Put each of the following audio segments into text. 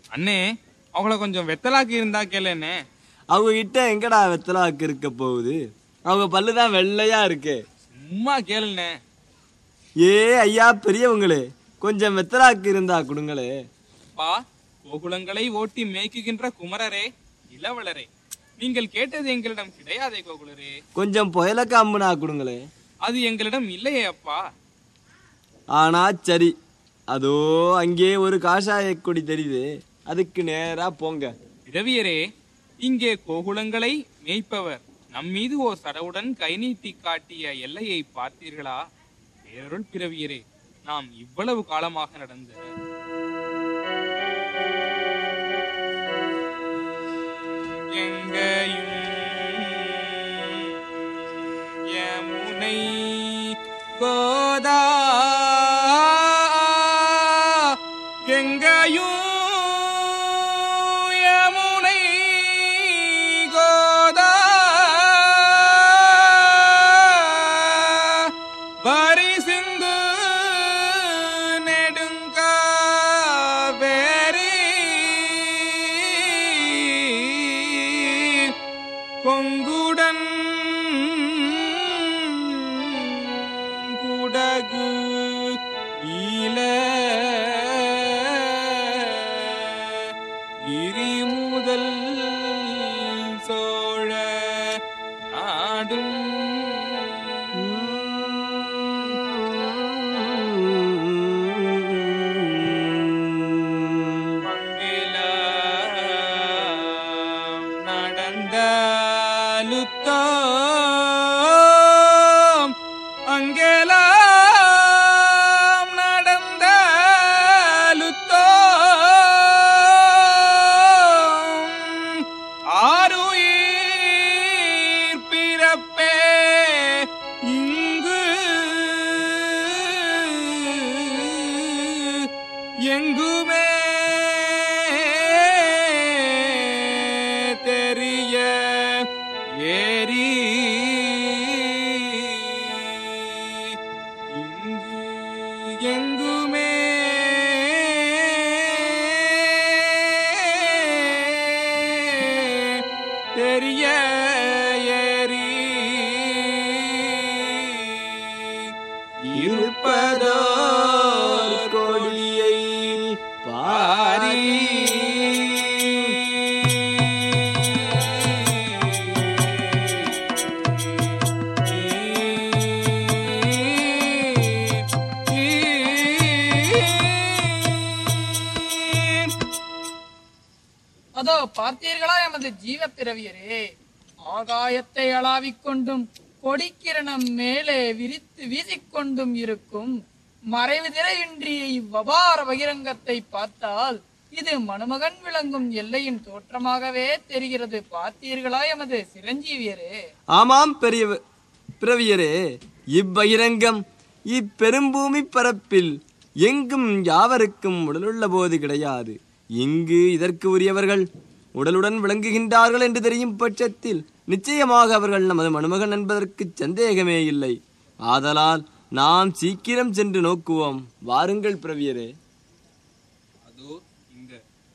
அண்ணே அவங்கள கொஞ்சம் வெத்தலாக்கி இருந்தா கேளுண்ணே அவங்க கிட்ட எங்கடா வெத்தலாக்கு இருக்க போகுது அவங்க பல்லுதான் வெள்ளையா இருக்கு சும்மா கேளுண்ணே ஏ ஐயா பெரியவங்களே கொஞ்சம் வெத்தலாக்கு இருந்தா கொடுங்களே பா கோகுலங்களை ஓட்டி மேய்க்குகின்ற குமரரே இளவலரே நீங்கள் கேட்டது எங்களிடம் கிடையாதே கோகுலரே கொஞ்சம் புயல காம்புனா கொடுங்களே அது எங்களிடம் இல்லையே அப்பா ஆனா சரி அதோ அங்கே ஒரு காஷாய கொடி தெரியுது அதுக்கு நேரா போங்க இரவியரே இங்கே கோகுலங்களை மேய்ப்பவர் நம் மீது ஓர் சடவுடன் கை நீட்டி காட்டிய எல்லையை பார்த்தீர்களா பேரருள் பிறவியரே நாம் இவ்வளவு காலமாக நடந்த எங்கையும் யமுனை கோதா எங்கையும் யமுனை கோதா வரி சிந்து நெடுங்காவேரி கொங்குடன் குடகு ஈல இரி முதல் சோழ நாடும் மங்கிலம் நடந்தாலுத்தோம் அங்கெல்லாம் நடந்தாலுத்தோம் ஆருயிர் பிறப்பே இங்கு எங்குமே தெரிய ஏறி இங்கு எங்குமே தெரிய ஏறி இருப்பதோ கொடியை பாரி அதோ பார்த்தீர்களா எமது ஜீவ பிறவியரே ஆகாயத்தை அளாவிக் கொண்டும் கொடிக்கிரணம் மேலே விரித்து வீசிக்கொண்டும் இருக்கும் மறைவு திரையின்றிய இவ்வபார பகிரங்கத்தை பார்த்தால் இது மணமகன் விளங்கும் எல்லையின் தோற்றமாகவே தெரிகிறது பார்த்தீர்களா எமது சிரஞ்சீவியரே ஆமாம் பெரிய பிறவியரே இப்பகிரங்கம் இப்பெரும்பூமி பரப்பில் எங்கும் யாவருக்கும் உடலுள்ள போது கிடையாது இங்கு இதற்கு உரியவர்கள் உடலுடன் விளங்குகின்றார்கள் என்று தெரியும் பட்சத்தில் நிச்சயமாக அவர்கள் நமது மணமகன் என்பதற்கு சந்தேகமே இல்லை ஆதலால் நாம் சீக்கிரம் சென்று நோக்குவோம் வாருங்கள் பிறவியரே அதோ இங்க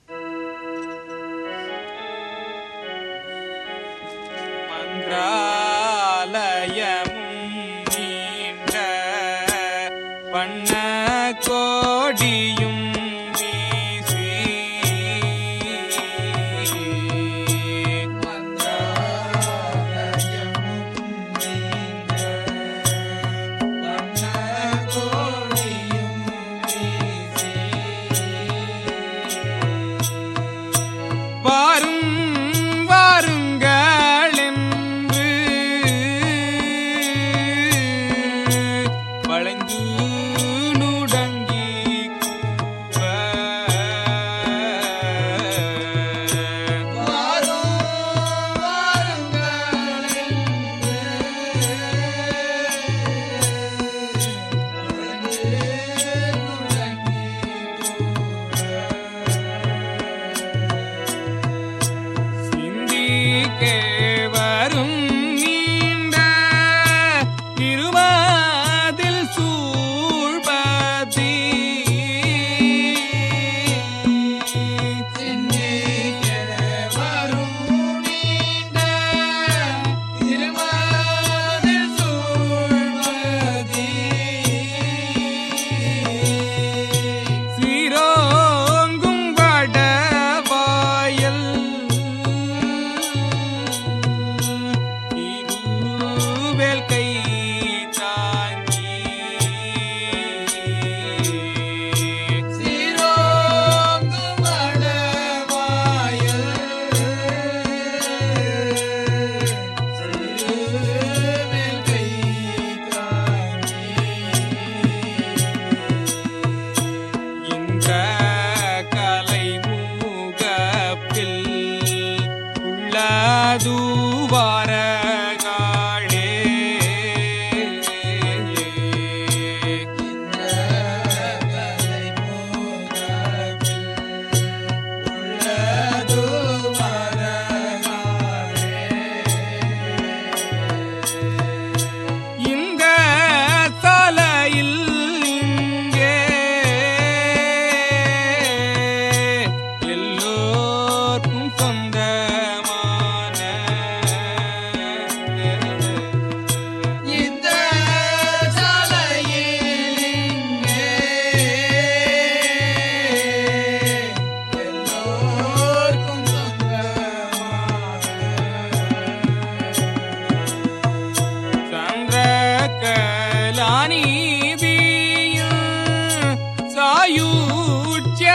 மந்திராலயமும் நீண்ட பண்ண கோடியும் வீசி வாரும் வாருங்கள் என்று வளைந்து நுடங்கி கூவ. சிந்திக்கே வரும் நீண்ட இருவாதில் சூழ்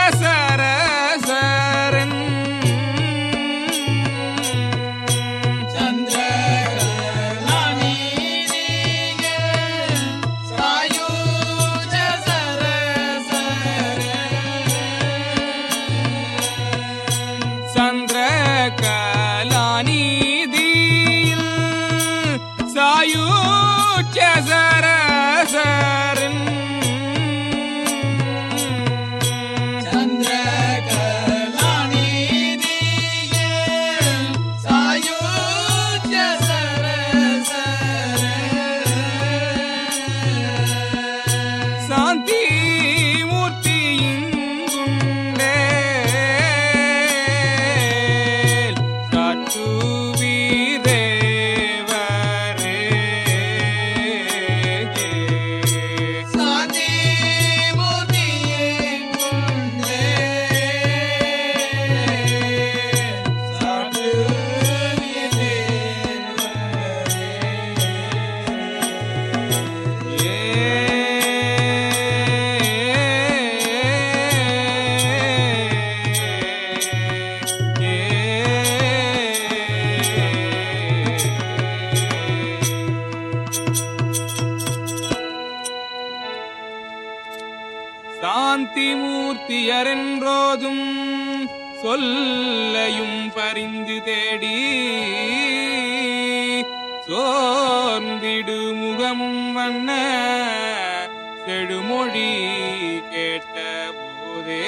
சரசரன் சந்திர கலாநிதியில் சாயூச்ச சரசரன் சாந்தி மூர்த்தியுங்குண்டே காட்டுவீரேவரே சாந்தி மூர்த்தியரென்றோதும் சொல்லையும் பரிந்து தேடி சோர்ந்திடு முகமும் வண்ண செடுமொழி கேட்ட போதே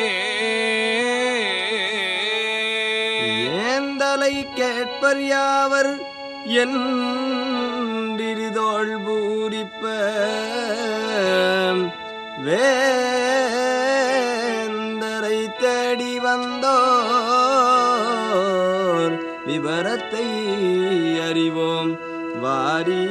ஏந்தலை கேட்பர் யாவர் என்றிரிதோள் பூரிப்ப வேந்தரை தேடி வந்தோர் விவரத்தை அறிவோம் வாரி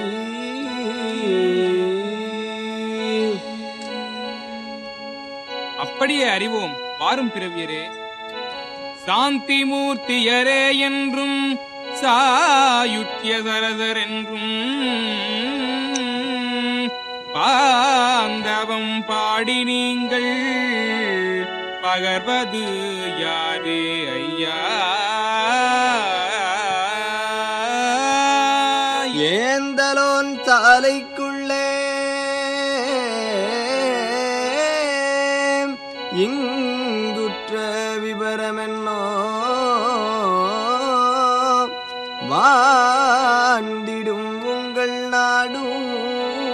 அப்படியே அறிவோம் வாரும் பிறவியரே சாந்தி மூர்த்தியரே என்றும் சாயுட்ய சரதர் என்றும் பாந்தவம் பாடி நீங்கள் பகர்வது யாரே ஐயா ஏந்தலோன் சாலைக்குள்ளே இங்குற்ற விவரமென்னோ வாண்டிடும் உங்கள் நாடும்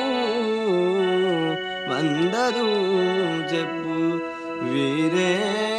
வந்ததும் செப்பு வீரே